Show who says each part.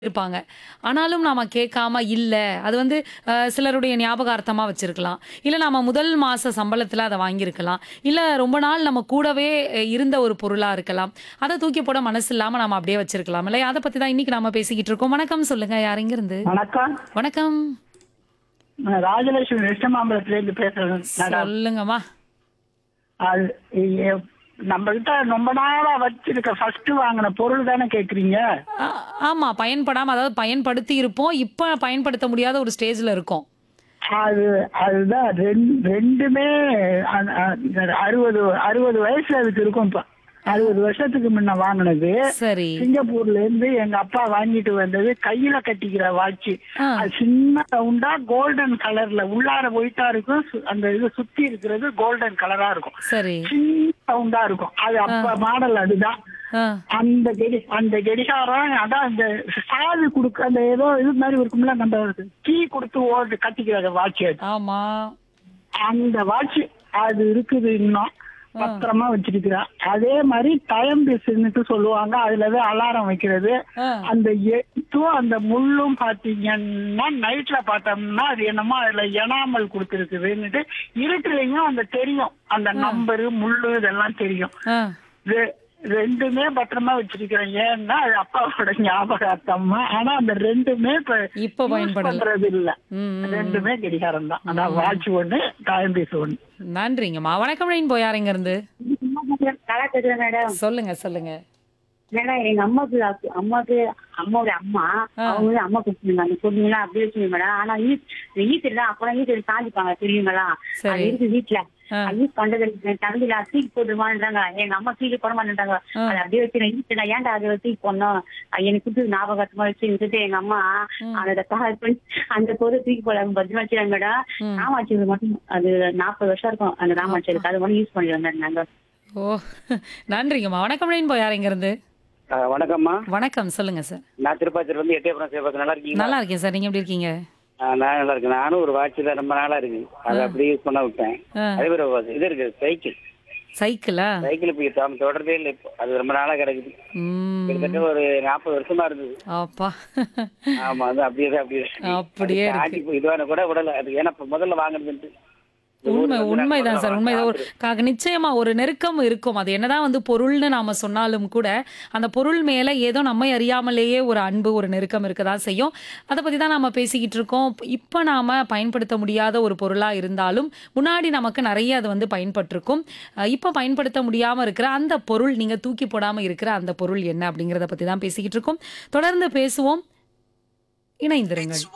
Speaker 1: இருப்பாங்க. ஆனாலும் நாம கேட்காம இல்ல. அது வந்து அ சிலருடைய ஞாபகார்த்தமா வச்சிருக்கலாம். இல்ல நாம முதல் மாச சம்பளத்துல அத வாங்கியிருக்கலாம். இல்ல ரொம்ப நாள் நம்ம கூடவே அ இருந்த ஒரு பொருளா இருக்கலாம். அத தூக்கி போட மனசு இல்லாம நாம அப்படியே வச்சிருக்கலாம் இல்லையா? அத பத்தி தான் இன்னைக்கு நாம பேசிக்கிட்டு இருக்கோம். வணக்கம் சொல்லுங்க. யார் எங்கிருந்து?
Speaker 2: வணக்கம்
Speaker 1: வணக்கம்.
Speaker 2: நான் ராஜலட்சுமி வெஸ்டமாம்பலத்துல இருந்து பேசுறேன் மேடம்
Speaker 1: சொல்லுங்கம்மா.
Speaker 2: அது எ- நம்ம கிட்ட ரொம்ப நாளா வச்சிருக்க ஃபர்ஸ்ட் வாங்கின பொருள் தானே கேக்குறீங்க
Speaker 1: ஆ ஆமா. பயன்படாம அதாவது பயன்படுத்தி இருப்போம். இப்ப பயன்படுத்த முடியாத ஒரு ஸ்டேஜ்ல இருக்கோம்.
Speaker 2: அது அதுதான் ரெண்- ரெண்டுமே அ- அ- அறுபது அறுபது வயசு அதுக்கு இருக்கும் இப்ப அறுபது வருஷத்துக்கு முன்ன வாங்கினது
Speaker 1: சரி.
Speaker 2: சிங்கப்பூர்ல இருந்து எங்க அப்பா வாங்கிட்டு வந்தது கையில கட்டிக்கிற வாட்ச்
Speaker 1: ஆ.
Speaker 2: அது சின்ன ரவுண்டா கோல்டன் கலர்ல உள்ளார ஒயிட்டா இருக்கும் சு- அந்த இது சுத்தி இருக்கிறது கோல்டன் கலரா இருக்கும்
Speaker 1: சரி.
Speaker 2: சின்ன சவுண்டா இருக்கும் அது அப்ப மாடல் அதுதான்
Speaker 1: ஆ.
Speaker 2: அந்த கெடி அந்த கெடிகாரம் அதான் அந்த சாவி கொடுக்க அந்த ஏதோ இது மாதிரி இருக்கும்ல நம்ம கீ கொடுத்து ஓடு கட்டிக்கிற வாட்ச் அது
Speaker 1: ஆமா.
Speaker 2: அந்த வாட்ச் அது இருக்குது இன்னும் பத்திரமா வச்சிருக்கிறா அதே மாதிரி டைம் பேசுன்னுட்டு சொல்லுவாங்க அதுலதான் அலாரம் வைக்கிறது
Speaker 1: ஆ.
Speaker 2: அந்த எத்தும் அந்த முள்ளும் பாத்தீங்கன்னா நைட்ல பார்த்தோம்னா அது என்னமோ அதுல எனாமல் கொடுத்துருக்குதுன்னுட்டு இருட்டுலயும் அந்த தெரியும் அந்த நம்பரு முள்ளு இதெல்லாம் தெரியும்
Speaker 1: ஆ.
Speaker 2: ரெ- ரெண்டுமே பத்திரமா வச்சிருக்கிறேன் ஏன்னா அது அப்பாவோட ஞாபகார்த்தமா ஆனா அந்த ரெண்டுமே இப்ப
Speaker 1: இப்ப
Speaker 2: use
Speaker 1: பயன்படல.
Speaker 2: பண்றது இல்ல
Speaker 1: ம், ம்.
Speaker 2: ரெண்டுமே கடிகாரம் தான் அதான் வாட்ச் ஒண்ணு டைம் பீஸ் ஒண்ணு
Speaker 1: நன்றிங்கம்மா. வணக்கம் ரெயின்போ யார் எங்க இருந்து?
Speaker 3: நல்லா தெரியும் மேடம்
Speaker 1: சொல்லுங்க சொல்லுங்க.
Speaker 3: மேடம் எங்க அம்மாக்கு அப்- அம்மாக்கு அம்மாவோட அம்மா
Speaker 1: ஆ.
Speaker 3: அவங்க வந்து அம்மா கொடுத்துருந்தாங்க சொன்னீங்களா அப்படியே வச்சுங்க மேடம் ஆனா ஈட்டு தான் அப்பெல்லாம் ஈட்டு சாஞ்சிப்பாங்க தெரியுங்களா
Speaker 1: சரி.
Speaker 3: அது இருக்கு வீட்டுல
Speaker 1: ஆ.
Speaker 3: அது யூஸ் பண்றது இல்லை. தம்பில தூக்கி போட்டுருமான்றாங்க எங்க அம்மா தூக்கி போட மாட்டேன்றாங்க
Speaker 1: ஆ.
Speaker 3: அது அப்படியே வச்சு ஈட்டு ஏன்டா அதை தூக்கி போடணும் அது எனக்கு கொடுத்து ஞாபகமா வச்சு இருந்துட்டு எங்க அம்மா அந்த கார் பண்ணி அந்த பொருள் தூக்கி போட பத்திரமா வச்சுறாங்க மேடம்
Speaker 1: ம்.
Speaker 3: ராமாட்சி மட்டும் அது நாற்பது வருஷம் இருக்கும் அந்த ராமாட்சி அது மட்டும் யூஸ் பண்ணி வந்தாங்க நாங்க
Speaker 1: ஓ நன்றிங்கம்மா. வணக்கம் ரெயின்போ யார் எங்க இருந்து?
Speaker 4: ஆ, வணக்கம்மா
Speaker 1: வணக்கம் சொல்லுங்க சார்.
Speaker 4: நான் திருப்பாச்சூர்ல இருந்து எட்டயபுரம் சேவகம் நல்லா இருக்கீங்களா
Speaker 1: நல்லா இருக்கேன் சார். நீங்க எப்படி இருக்கீங்க?
Speaker 4: ஆ, நான் நல்லா இருக்கேன் நானும் ஒரு வாட்ச் தான் ரொம்ப நாளா இருக்கு அதை அப்படியே யூஸ் பண்ண விட்டேன்
Speaker 1: ஆ.
Speaker 4: அதே மாதிரி ஒரு இது இருக்கு சைக்கிள்
Speaker 1: சைக்கிளா?
Speaker 4: சைக்கிள் இப்போ தாம தொடர்றதே இல்லை இப்போ அது ரொம்ப நாளா கிடக்குது
Speaker 1: ம்.
Speaker 4: கிட்டத்தட்ட ஒரு நாற்பது வருஷமா இருந்தது
Speaker 1: அப்பா.
Speaker 4: ஆமா அது அப்படியே தான் அப்படியே இருக்கு.
Speaker 1: அப்படியே
Speaker 4: அது தாண்டி இப்போ இதுவான கூட விடல அது ஏன்னா இப்ப முதல்ல வாங்குறதுன்ட்டு இந்த
Speaker 1: உண்மை
Speaker 4: ஊர்ல வந்து நான்
Speaker 1: உண்மைதான்
Speaker 4: முதல்ல
Speaker 1: சார் உண்மைதான் ஒரு
Speaker 4: வாங்குறது.
Speaker 1: க- நிச்சயமா ஒரு நெருக்கம் இருக்கும் அது என்னதான் வந்து பொருள்னு நாம சொன்னாலும் கூட அந்த பொருள் மேல ஏதோ நம்மை அறியாமலேயே ஒரு அன்பு ஒரு நெருக்கம் இருக்கதான் செய்யும் அதை பத்தி தான் நாம பேசிக்கிட்டு இருக்கோம் இப்ப நாம பயன்படுத்த முடியாத ஒரு பொருளா இருந்தாலும் முன்னாடி நமக்கு நிறைய அது வந்து பயன்பட்டிருக்கும் அஹ் இப்ப பயன்படுத்த முடியாம இருக்கிற அந்த பொருள் நீங்க தூக்கி போடாம இருக்கிற அந்த பொருள் என்ன அப்படிங்கறத பத்தி தான் பேசிக்கிட்டு இருக்கோம் தொடர்ந்து பேசுவோம் இணைந்திருங்கள்